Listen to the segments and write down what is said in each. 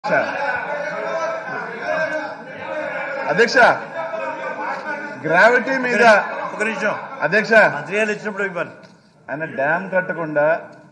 అధ్యక్ష గ్రావిటీ మీద ఒక నిమిషం అధ్యక్ష మంత్రిగారు ఇచ్చినప్పుడు ఇవ్వాలి ఆయన డ్యామ్ కట్టకుండా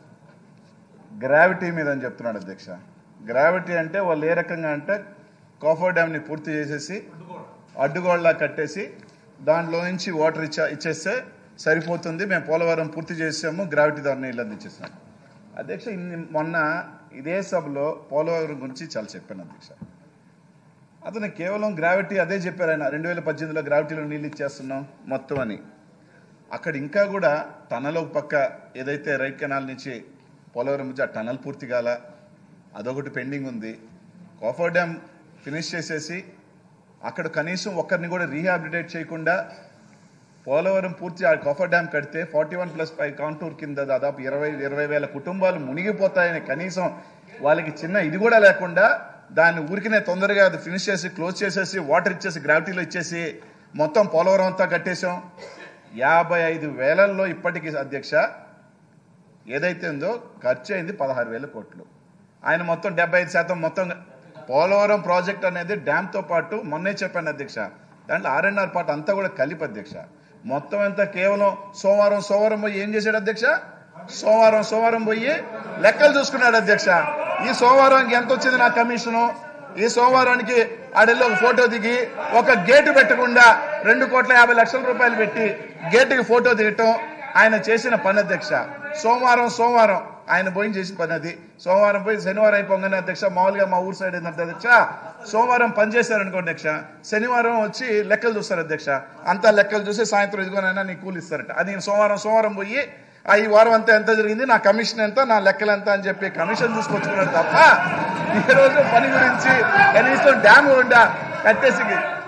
గ్రావిటీ మీద అని చెప్తున్నాడు అధ్యక్ష గ్రావిటీ అంటే వాళ్ళు ఏ రకంగా అంటే కాఫర్ డ్యామ్ ని పూర్తి చేసేసి అడ్డుగోళ్ళ కట్టేసి దాంట్లో నుంచి వాటర్ ఇచ్చా ఇచ్చేస్తే సరిపోతుంది మేము పోలవరం పూర్తి చేసాము గ్రావిటీ ద్వారా నీళ్ళు అందించేసాము అధ్యక్ష ఇన్ని మొన్న ఇదే సభలో పోలవరం గురించి చాలా చెప్పాను అధ్యక్ష అతను కేవలం గ్రావిటీ అదే చెప్పారు ఆయన రెండు వేల పద్దెనిమిదిలో గ్రావిటీలో నీళ్ళు ఇచ్చేస్తున్నాం మొత్తం అని అక్కడ ఇంకా కూడా టనల్ ఒక పక్క ఏదైతే రైట్ కెనాల్ నుంచి పోలవరం నుంచి ఆ టనల్ పూర్తి కాల అదొకటి పెండింగ్ ఉంది కాఫర్ డ్యామ్ ఫినిష్ చేసేసి అక్కడ కనీసం ఒక్కరిని కూడా రీహాబిలిటేట్ చేయకుండా పోలవరం పూర్తి ఆ కాఫర్ డ్యామ్ కడితే forty one plus five contour కింద దాదాపు ఇరవై ఇరవై వేల కుటుంబాలు మునిగిపోతాయని కనీసం వాళ్ళకి చిన్న ఇది కూడా లేకుండా దాన్ని ఊరికినే తొందరగా అది ఫినిష్ చేసి క్లోజ్ చేసేసి వాటర్ ఇచ్చేసి గ్రావిటీలో ఇచ్చేసి మొత్తం పోలవరం అంతా కట్టేశాం యాభై ఐదు వేలల్లో ఇప్పటికీ అధ్యక్ష ఏదైతే ఉందో ఖర్చు అయింది పదహారు వేల కోట్లు ఆయన మొత్తం డెబ్బై ఐదు శాతం మొత్తం పోలవరం ప్రాజెక్ట్ అనేది డ్యామ్ తో పాటు మొన్నే చెప్పాను అధ్యక్ష దాంట్లో ఆర్ఎన్ఆర్ పార్ట్ అంతా కూడా కలిపి అధ్యక్ష మొత్తం అంతా కేవలం సోమవారం సోమవారం పోయి ఏం చేశాడు అధ్యక్ష సోమవారం సోమవారం పోయి లెక్కలు చూసుకున్నాడు అధ్యక్ష ఈ సోమవారానికి ఎంత వచ్చింది నా కమిషను ఈ సోమవారానికి ఆడెళ్ళి ఒక ఫోటో దిగి ఒక గేటు పెట్టకుండా రెండు కోట్ల యాభై లక్షల రూపాయలు పెట్టి గేటుకి ఫోటో దిగటం ఆయన చేసిన పని అధ్యక్ష సోమవారం సోమవారం ఆయన పోయి చేసిన పని అది సోమవారం పోయి శనివారం అయిపోగానే అధ్యక్ష మామూలుగా మా ఊరు సైడ్ ఏంటంటే అధ్యక్ష సోమవారం పని చేశారు అనుకోండి అధ్యక్ష శనివారం వచ్చి లెక్కలు చూస్తారు అధ్యక్ష అంతా లెక్కలు చూసి సాయంత్రం ఇదిగోనైనా నీకు కూలి ఇస్తారట అది నేను సోమవారం సోమవారం పోయి ఆ ఈ వారం అంతా ఎంత జరిగింది నా కమిషన్ ఎంత నా లెక్కలు ఎంత అని చెప్పి కమిషన్ చూసుకొచ్చుకున్నాడు తప్ప ఈ రోజు పని గురించి కనీసం డ్యామ్ ఉండా కట్టేసి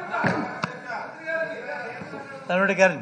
తనుడి గారి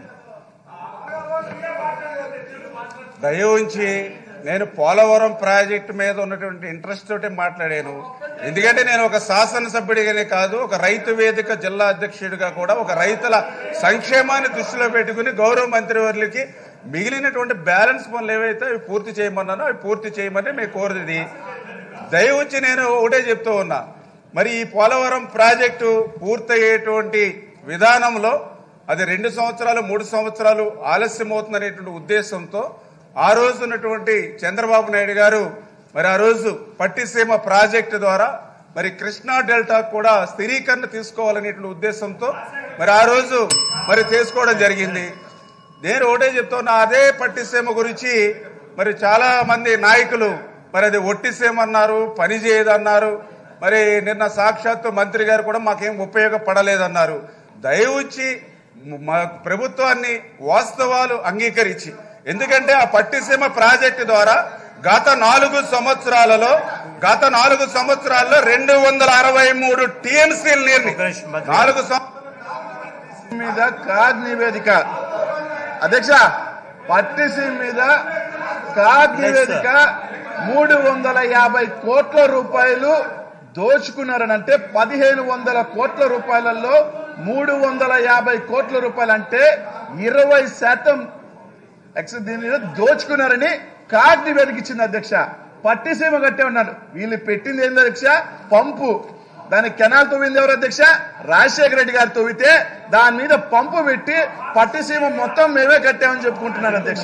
దయ ఉంచి నేను పోలవరం ప్రాజెక్టు మీద ఉన్నటువంటి ఇంట్రెస్ట్ తోటి మాట్లాడాను ఎందుకంటే నేను ఒక శాసనసభ్యుడిగానే కాదు ఒక రైతు వేదిక జిల్లా అధ్యక్షుడిగా కూడా ఒక రైతుల సంక్షేమాన్ని దృష్టిలో పెట్టుకుని గౌరవ మంత్రివర్యులకి మిగిలినటువంటి బ్యాలెన్స్ పనులు ఏవైతే అవి పూర్తి చేయమన్నానో అవి పూర్తి చేయమని మేము కోరుతుంది దయ ఉంచి నేను ఒకటే చెప్తూ ఉన్నా మరి ఈ పోలవరం ప్రాజెక్టు పూర్తయ్యేటువంటి విధానంలో అది రెండు సంవత్సరాలు మూడు సంవత్సరాలు ఆలస్యం అవుతుందనేటువంటి ఉద్దేశంతో ఆ రోజు ఉన్నటువంటి చంద్రబాబు నాయుడు గారు మరి ఆ రోజు పట్టిసీమ ప్రాజెక్టు ద్వారా మరి కృష్ణా డెల్టా కూడా స్థిరీకరణ తీసుకోవాలనేటువంటి ఉద్దేశంతో మరి ఆ రోజు మరి చేసుకోవడం జరిగింది నేను ఒకటే చెప్తున్నా అదే పట్టిసీమ గురించి మరి చాలా మంది నాయకులు మరి అది ఒట్టిసీమ అన్నారు పని చేయదన్నారు మరి నిన్న సాక్షాత్తు మంత్రి గారు కూడా మాకేం ఉపయోగపడలేదన్నారు దయవుచ్చి మా ప్రభుత్వాన్ని వాస్తవాలు అంగీకరించి ఎందుకంటే ఆ పట్టిసీమ ప్రాజెక్టు ద్వారా గత నాలుగు సంవత్సరాలలో గత నాలుగు సంవత్సరాల్లో రెండు వందల అరవై మూడు టీఎంసీల నీరుని ఒక నిమిషం మంత్రి. నాలుగు సంవత్సరాలు మీద కాగ్ నివేదిక అధ్యక్ష పట్టిసి మీద కాగ్ నివేదిక మూడు వందల యాభై కోట్ల రూపాయలు దోచుకున్నారని అంటే పదిహేను వందల కోట్ల రూపాయలలో మూడు వందల యాభై కోట్ల రూపాయలు అంటే ఇరవై శాతం ఎక్స్ దీని మీద దోచుకున్నారని కాగ్ నివేదిక ఇచ్చింది అధ్యక్ష పట్టిసీమ కట్టే ఉన్నారు వీళ్ళు పెట్టింది ఏంది అధ్యక్ష పంపు దానికి కెనాల్ తవ్వింది ఎవరు అధ్యక్ష రాజశేఖర రెడ్డి గారు తవ్వితే దాని మీద పంపు పెట్టి పట్టిసీమ మొత్తం మేమే కట్టామని చెప్పుకుంటున్నారు అధ్యక్ష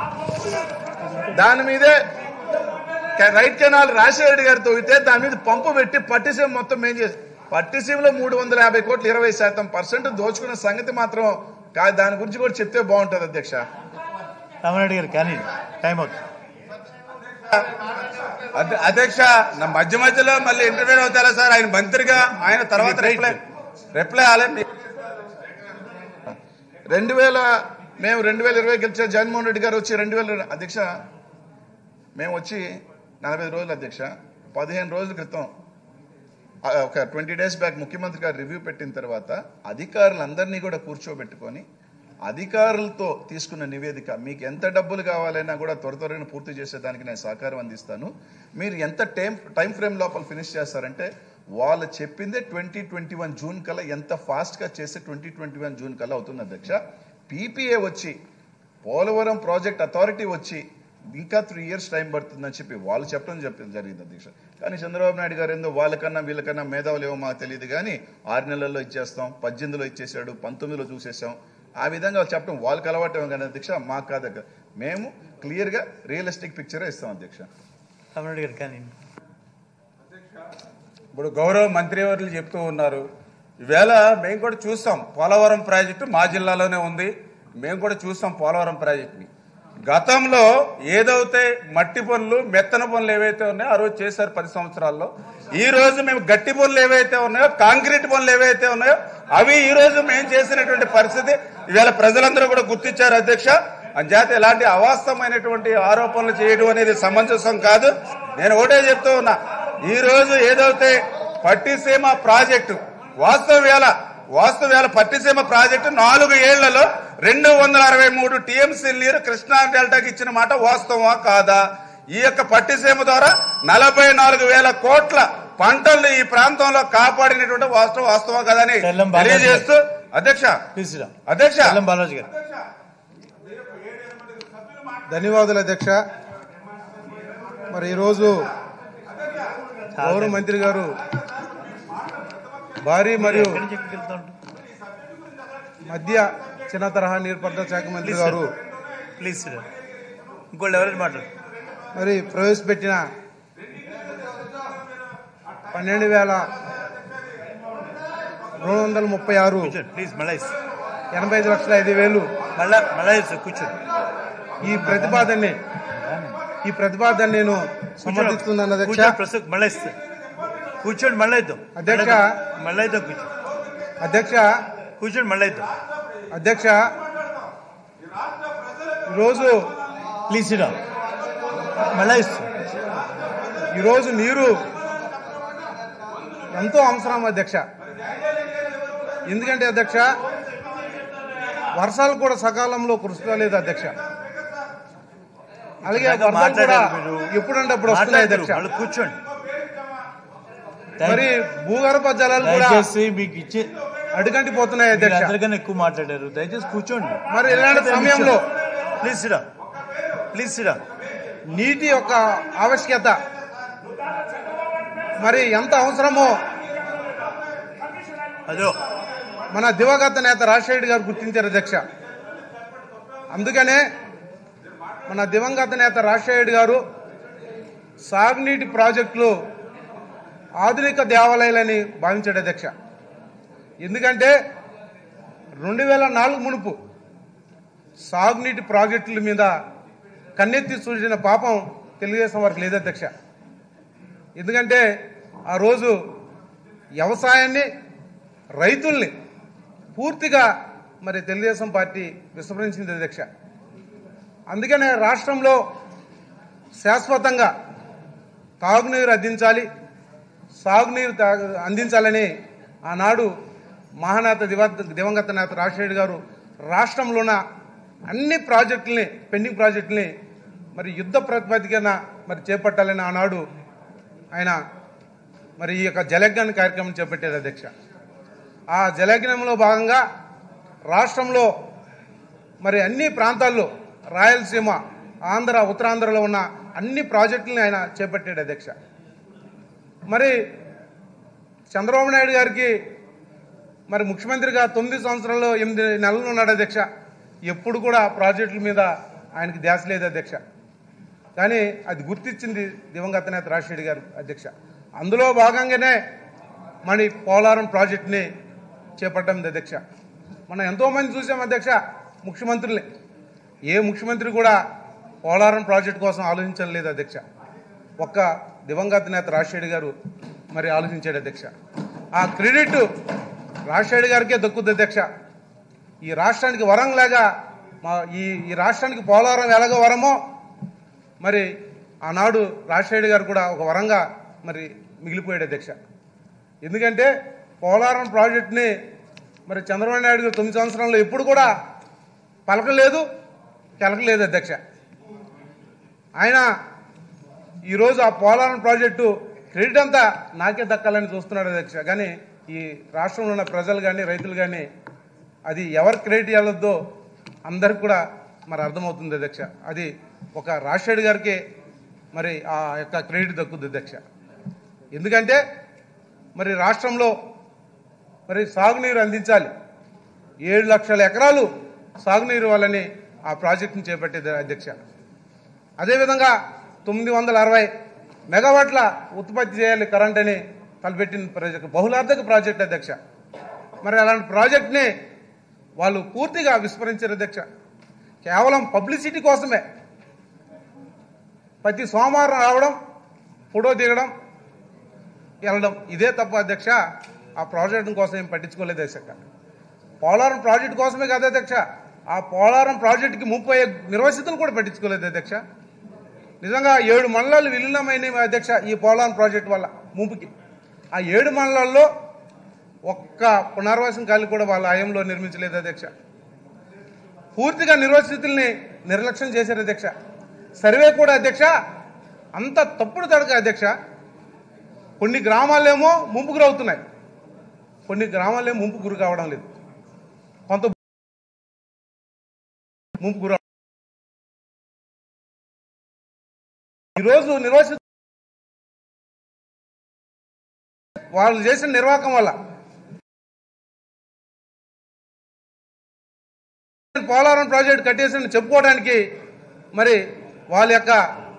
దాని మీదే కె- రైట్ కెనాల్ రాజశేఖర రెడ్డి గారు తవ్వితే దాని మీద పంపు పెట్టి పట్టిసీమ మొత్తం మేం చేసి పట్టిసీమలో మూడు వందల యాభై కోట్లు ఇరవై శాతం పర్సెంట్ దోచుకున్న సంగతి మాత్రం కాదు దాని గురించి కూడా చెప్తే బాగుంటుంది అధ్యక్ష రామరెడ్డి గారు కానీ టైం అవుతుంది అధ్య- అధ్యక్ష నా మధ్య మధ్యలో మళ్ళీ ఇంటర్వ్యూ అవుతారా సార్ ఆయన మంత్రిగా ఆయన తర్వాత రిప్లై రిప్లై అవ్వాలి రెండు వేల మేము రెండు వేల ఇరవై గెలిచే జగన్మోహన్ రెడ్డి గారు వచ్చి రెండు వేల అధ్యక్ష మేము వచ్చి నలభై ఐదు రోజులు అధ్యక్ష పదిహేను రోజుల క్రితం ఆ, ఒక ట్వంటీ డేస్ బ్యాక్ ముఖ్యమంత్రి గారు రివ్యూ పెట్టిన తర్వాత అధికారులందరినీ కూడా కూర్చోబెట్టుకొని అధికారులతో తీసుకున్న నివేదిక మీకు ఎంత డబ్బులు కావాలైనా కూడా త్వర త్వరగా పూర్తి చేసేదానికి నేను సహకారం అందిస్తాను మీరు ఎంత టైం టైం ఫ్రేమ్ లోపల ఫినిష్ చేస్తారంటే వాళ్ళు చెప్పిందే ట్వంటీ ట్వంటీ వన్ జూన్ కల్లా ఎంత ఫాస్ట్గా చేస్తే ట్వంటీ ట్వంటీ వన్ జూన్ కల్లా అవుతుంది అధ్యక్ష పీపీఏ వచ్చి పోలవరం ప్రాజెక్ట్ అథారిటీ వచ్చి ఇంకా త్రీ ఇయర్స్ టైం పడుతుందని చెప్పి వాళ్ళు చెప్పడం చెప్పడం జరిగింది అధ్యక్ష కానీ చంద్రబాబు నాయుడు గారు ఏందో వాళ్ళకన్నా వీళ్ళకన్నా మేధావులు ఏమో మాకు తెలియదు కానీ ఆరు నెలల్లో ఇచ్చేస్తాం పద్దెనిమిదిలో ఇచ్చేసాడు పంతొమ్మిదిలో చూసేసాం ఆ విధంగా చెప్పడం వాళ్ళకి అలవాటు కానీ అధ్యక్ష మాకు కాదు అధ్యక్ష. మేము క్లియర్గా రియలిస్టిక్ పిక్చరే ఇస్తాం అధ్యక్ష రామరెడ్డి గారు కానీ ఇప్పుడు గౌరవ మంత్రివర్యులు చెప్తూ ఉన్నారు ఈవేళ మేము కూడా చూస్తాం పోలవరం ప్రాజెక్టు మా జిల్లాలోనే ఉంది మేము కూడా చూస్తాం పోలవరం ప్రాజెక్టుని గతంలో ఏదైతే మట్టి పనులు మెత్తన పనులు ఏవైతే ఉన్నాయో ఆ రోజు చేశారు పది సంవత్సరాల్లో ఈ రోజు మేము గట్టి పనులు ఏవైతే ఉన్నాయో కాంక్రీట్ పనులు ఏవైతే ఉన్నాయో అవి ఈ రోజు మేము చేసినటువంటి పరిస్థితి ఈవేళ ప్రజలందరూ కూడా గుర్తించారు అధ్యక్ష అంచేత ఇలాంటి అవాస్తవమైనటువంటి ఆరోపణలు చేయడం అనేది సమంజసం కాదు నేను ఒకటే చెప్తూ ఉన్నా ఈ రోజు ఏదైతే పట్టిసీమ ప్రాజెక్టు వాస్తవ వేళ వాస్తవ వేళ పట్టిసీమ ప్రాజెక్టు నాలుగు ఏళ్లలో రెండు వందల అరవై మూడు టీఎంసీ నీరు కృష్ణా డెల్టాకి ఇచ్చిన మాట వాస్తవమా కాదా ఈ యొక్క పట్టిసీమ ద్వారా నలభై నాలుగు వేల కోట్ల పంటలు ఈ ప్రాంతంలో కాపాడినటువంటి వాస్తవం వాస్తవం కదని తెల్లం బాలాజీ గారు. తెలియజేస్తూ అధ్యక్ష ప్లీజ్ రా అధ్యక్ష తెల్లం బాలాజీ గారు ధన్యవాదాలు అధ్యక్ష మరి ఈరోజు గౌరవ మంత్రి గారు భారీ మరియు ఎక్కడి నుంచి ఎక్కడికి వెళ్తా ఉంటారు? మధ్య చిన్న తరహా నీటిపారుదల శాఖ మంత్రి ప్లీజ్ గారు సార్. ప్లీజ్ సార్ ఇంకోళ్ళు ఎవరైనా మాట్లాడు మరి ప్రవేశపెట్టిన పన్నెండు వేల రెండు వందల ముప్పై ఆరు కూర్చోండి ప్లీజ్ మళ్ళీ ఇస్తా. ఎనభై ఐదు లక్షల ఐదు వేలు మళ్ళా మళ్ళా ఇస్తా కూర్చోండి ఈ ప్రతిపాదనని ఈ ప్రతిపాదన నేను సమర్థిస్తున్నాను అధ్యక్ష కూర్చోండి ప్రస్తుతం మళ్ళీ ఇస్తా కూర్చోండి మళ్ళీ ఇద్దాం అధ్యక్ష. మళ్ళీ ఇద్దాం కూర్చోండి అధ్యక్ష కూర్చోండి మళ్ళీ ఇద్దాం అధ్యక్ష ఈరోజు ప్లీజ్ ఇరా మళ్ళీ ఇస్తా ఈరోజు నీరు ఎంతో అవసరం అధ్యక్ష ఎందుకంటే అధ్యక్ష వర్షాలు కూడా సకాలంలో కురుస్తలేదు అధ్యక్ష అలాగే ఇందాక వర్షాలు కూడా మాట్లాడారు మీరు. ఎప్పుడంటే అప్పుడు వస్తున్నాయి మాట్లాడతారు అధ్యక్ష మళ్ళీ కూర్చోండి మరి భూగర్భ జలాలు కూడా దయచేసి మీకు ఇచ్చే అడుగంటి పోతున్నాయి మీరు అధ్యక్ష అందరికన్నా ఎక్కువ మాట్లాడారు దయచేసి కూర్చోండి మరి ఇలాంటి సమయంలో ప్లీజ్ సిరా ప్లీజ్ సిరా నీటి యొక్క ఆవశ్యకత మరి ఎంత అవసరమో అదో మన దివంగత నేత రాజశేఖర్ గారు గుర్తించారు అధ్యక్ష అందుకనే మన దివంగత నేత రాజశేఖర్ గారు సాగునీటి ప్రాజెక్టులు ఆధునిక దేవాలయాలని భావించాడు అధ్యక్ష ఎందుకంటే రెండు వేల నాలుగు మునుపు సాగునీటి ప్రాజెక్టుల మీద కన్నెత్తి చూసిన పాపం తెలుగుదేశం వారికి లేదు అధ్యక్ష ఎందుకంటే ఆ రోజు వ్యవసాయాన్ని రైతుల్ని పూర్తిగా మరి తెలుగుదేశం పార్టీ విస్మరించింది అధ్యక్ష అందుకనే రాష్ట్రంలో శాశ్వతంగా తాగునీరు అందించాలి సాగునీరు తాగు అందించాలని ఆనాడు మహానేత దివ- దివంగత నేత రాజశేఖర్ గారు రాష్ట్రంలో ఉన్న అన్ని ప్రాజెక్టుల్ని పెండింగ్ ప్రాజెక్టుల్ని మరి యుద్ధ ప్రాతిపదికన మరి చేపట్టాలని ఆనాడు ఆయన మరి ఈ యొక్క జలజ్ఞాన కార్యక్రమం చేపట్టారు అధ్యక్ష ఆ జలజ్ఞంలో భాగంగా రాష్ట్రంలో మరి అన్ని ప్రాంతాల్లో రాయలసీమ ఆంధ్ర ఉత్తరాంధ్రలో ఉన్న అన్ని ప్రాజెక్టులని ఆయన చేపట్టాడు అధ్యక్ష మరి చంద్రబాబు నాయుడు గారికి మరి ముఖ్యమంత్రిగా తొమ్మిది సంవత్సరాల్లో ఎనిమిది నెలలు ఉన్నాడు అధ్యక్ష ఎప్పుడు కూడా ప్రాజెక్టుల మీద ఆయనకి ధ్యాస లేదు అధ్యక్ష కానీ అది గుర్తించింది దివంగత నేత రాజశేఖర్ గారు అధ్యక్ష అందులో భాగంగానే మన ఈ పోలవరం ప్రాజెక్టుని చేపట్టడం అధ్యక్ష మనం ఎంతోమంది చూసాం అధ్యక్ష ముఖ్యమంత్రుల్ని ఏ ముఖ్యమంత్రి కూడా పోలవరం ప్రాజెక్టు కోసం ఆలోచించడం లేదు అధ్యక్ష ఒక్క దివంగత నేత రాజశేఖర్ గారు మరి ఆలోచించాడు అధ్యక్ష ఆ క్రెడిట్ రాజశేఖర్ గారికే దక్కుద్ది అధ్యక్ష ఈ రాష్ట్రానికి వరం లాగా మా ఈ ఈ రాష్ట్రానికి పోలవరం ఎలాగో వరమో మరి ఆనాడు రాజశేఖర్ గారు కూడా ఒక వరంగా మరి మిగిలిపోయాడు అధ్యక్ష ఎందుకంటే పోలవరం ప్రాజెక్టుని మరి చంద్రబాబు నాయుడు గారు తొమ్మిది సంవత్సరాల్లో ఎప్పుడు కూడా పలకలేదు తెలకలేదు అధ్యక్ష ఆయన ఈరోజు ఆ పోలవరం ప్రాజెక్టు క్రెడిట్ అంతా నాకే దక్కాలని చూస్తున్నాడు అధ్యక్ష కానీ ఈ రాష్ట్రంలో ఉన్న ప్రజలు కానీ రైతులు కానీ అది ఎవరు క్రెడిట్ ఇవ్వద్దో అందరికి కూడా మరి అర్థమవుతుంది అధ్యక్ష అది ఒక రాజశేఖర్ గారికి మరి ఆ యొక్క క్రెడిట్ దక్కుద్ది అధ్యక్ష ఎందుకంటే మరి రాష్ట్రంలో మరి సాగునీరు అందించాలి ఏడు లక్షల ఎకరాలు సాగునీరు వల్లని ఆ ప్రాజెక్టును చేపట్టేది అధ్యక్ష అదేవిధంగా తొమ్మిది వందల అరవై మెగావాట్ల ఉత్పత్తి చేయాలి కరెంట్ అని తలపెట్టిన ప్రాజెక్ట్ బహుళార్థక ప్రాజెక్ట్ అధ్యక్ష మరి అలాంటి ప్రాజెక్ట్ని వాళ్ళు పూర్తిగా విస్మరించారు అధ్యక్ష కేవలం పబ్లిసిటీ కోసమే ప్రతి సోమవారం రావడం ఫోటో దిగడం వెళ్ళడం ఇదే తప్ప అధ్యక్ష ఆ ప్రాజెక్టు కోసం ఏం పట్టించుకోలేదు అధ్యక్ష పోలవరం ప్రాజెక్టు కోసమే కాదు అధ్యక్ష ఆ పోలవరం ప్రాజెక్టుకి ముప్పై నిర్వసితులు కూడా పట్టించుకోలేదు అధ్యక్ష నిజంగా ఏడు మండలాలు విలీనమైనవి అధ్యక్ష ఈ పోలవరం ప్రాజెక్టు వల్ల ముంపుకి ఆ ఏడు మండలాల్లో ఒక్క పునర్వాసం ఖాళీ కూడా వాళ్ళ హయాంలో నిర్మించలేదు అధ్యక్ష పూర్తిగా నిర్వసితుల్ని నిర్లక్ష్యం చేశారు అధ్యక్ష సర్వే కూడా అధ్యక్ష అంత తప్పుడు తడక అధ్యక్ష కొన్ని గ్రామాలేమో ముంపు గురవుతున్నాయి కొన్ని గ్రామాలేమో ముంపు గురి కావడం లేదు కొంత ముంపు గుర ఈరోజు నిర్వసిత వాళ్ళు చేసిన నిర్వాహకం వల్ల పోలవరం ప్రాజెక్ట్ కట్టేసి చెప్పుకోవడానికి మరి వాళ్ళ యొక్క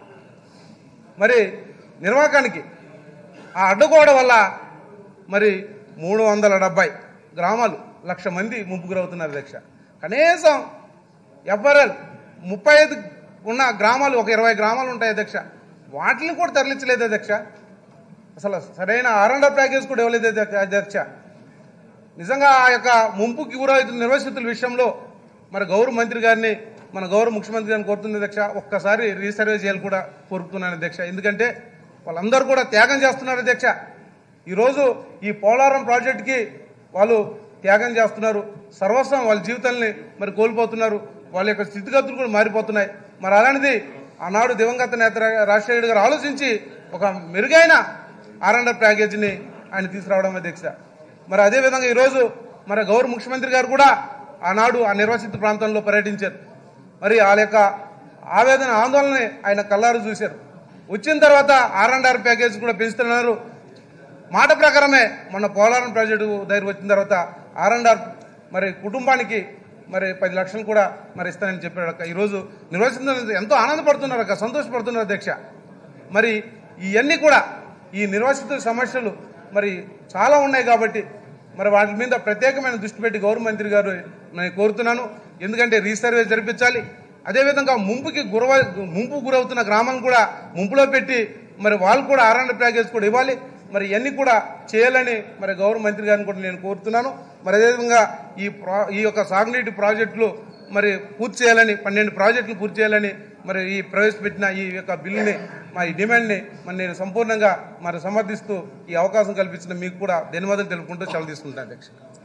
మరి నిర్వాహకానికి ఆ అడ్డుకోవడం వల్ల మరి మూడు వందల డెబ్బై గ్రామాలు లక్ష మంది ముంపు గురవుతున్నారు అధ్యక్ష కనీసం ఎఫ్ఆర్ఎల్ ముప్పై ఐదు ఉన్న గ్రామాలు ఒక ఇరవై గ్రామాలు ఉంటాయి అధ్యక్ష వాటిని కూడా తరలించలేదు అధ్యక్ష అసలు సరైన ఆరండ ప్యాకేజ్ కూడా ఇవ్వలేదు అధ్యక్ష- అధ్యక్ష నిజంగా ఆ యొక్క ముంపుకి గురవుతున్న నిర్వసితుల విషయంలో మరి గౌరవ మంత్రి గారిని మన గౌరవ ముఖ్యమంత్రి గారిని కోరుతుంది అధ్యక్ష ఒక్కసారి రీసర్వే చేయాలి కూడా కోరుతున్నాను అధ్యక్ష ఎందుకంటే వాళ్ళందరూ కూడా త్యాగం చేస్తున్నారు అధ్యక్ష ఈరోజు ఈ పోలవరం ప్రాజెక్టుకి వాళ్ళు త్యాగం చేస్తున్నారు సర్వస్వం వాళ్ళ జీవితాల్ని మరి కోల్పోతున్నారు వాళ్ళ యొక్క స్థితిగతులు కూడా మారిపోతున్నాయి మరి అలాంటిది ఆనాడు దివంగత నేత రా- రాజశేఖర గారు ఆలోచించి ఒక మెరుగైన ఆర్ఎండ్ఆర్ ప్యాకేజీని ఆయన తీసుకురావడం అధ్యక్ష మరి అదేవిధంగా ఈరోజు మరి గౌరవ ముఖ్యమంత్రి గారు కూడా ఆనాడు ఆ నిర్వాసిత ప్రాంతంలో పర్యటించారు మరి వాళ్ళ యొక్క ఆవేదన ఆందోళన ఆయన కల్లారు చూశారు వచ్చిన తర్వాత ఆర్ అండ్ ఆర్ ప్యాకేజ్ కూడా పెంచుతున్నారు మాట ప్రకారమే మొన్న పోలవరం ప్రాజెక్టు దగ్గర వచ్చిన తర్వాత ఆర్ అండ్ ఆర్ మరి కుటుంబానికి మరి పది లక్షలు కూడా మరి ఇస్తానని చెప్పాడు అక్క ఈరోజు నిర్వహిస్తున్న ఎంతో ఆనందపడుతున్నారు అక్క సంతోషపడుతున్నారు అధ్యక్ష మరి ఇవన్నీ కూడా ఈ నిర్వాసిత సమస్యలు మరి చాలా ఉన్నాయి కాబట్టి మరి వాటి మీద ప్రత్యేకమైన దృష్టి పెట్టి గౌరవ మంత్రి గారు నేను కోరుతున్నాను ఎందుకంటే రీసర్వే జరిపించాలి అదేవిధంగా ముంపుకి గురవ ముంపు గురవుతున్న గ్రామాలను కూడా ముంపులో పెట్టి మరి వాళ్ళు కూడా ఆర్ఎండ్ ప్యాకేజ్ కూడా ఇవ్వాలి మరి ఇవన్నీ కూడా చేయాలని మరి గౌరవ మంత్రి గారిని కూడా నేను కోరుతున్నాను మరి అదేవిధంగా ఈ ప్రా ఈ యొక్క సాగునీటి ప్రాజెక్టులు మరి పూర్తి చేయాలని పన్నెండు ప్రాజెక్టులు పూర్తి చేయాలని మరి ఈ ప్రవేశపెట్టిన ఈ యొక్క బిల్లుని మా ఈ డిమాండ్ని మరి నేను సంపూర్ణంగా మరి సమర్థిస్తూ ఈ అవకాశం కల్పించిన మీకు కూడా ధన్యవాదాలు తెలుపుకుంటూ సెలవు తీసుకుంటాను అధ్యక్ష